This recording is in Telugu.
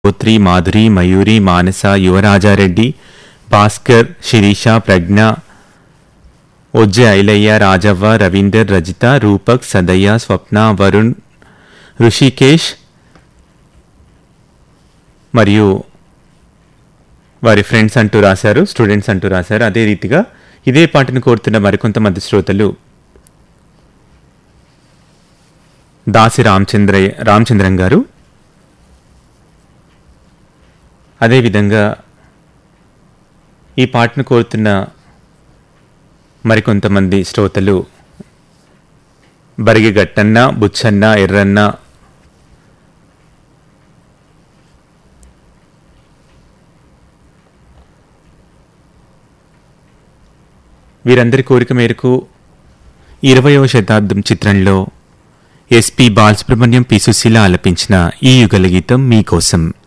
గోత్రి మాధురి మయూరి మానస యువరాజారెడ్డి భాస్కర్ శిరీష ప్రజ్ఞ ఒజ్జె ఐలయ్య రాజవ్వ రవీందర్ రజిత రూపక్ సదయ్య స్వప్న వరుణ్ ఋషికేష్ మరియు వారి ఫ్రెండ్స్ అంటూ రాశారు స్టూడెంట్స్ అంటూ రాశారు అదే రీతిగా ఇదే పాటను కోరుతున్న మరికొంతమంది శ్రోతలు దాసి రామచంద్రయ్య రామచంద్రం గారు అదేవిధంగా ఈ పాటను కోరుతున్న మరికొంతమంది శ్రోతలు బరిగి గట్టన్న బుచ్చన్న ఎర్రన్న వీరందరి కోరిక మేరకు ఇరవయవ శతాబ్దం చిత్రంలో ఎస్పి బాలసుబ్రహ్మణ్యం పి సుశీల ఆలపించిన ఈ యుగల గీతం మీకోసం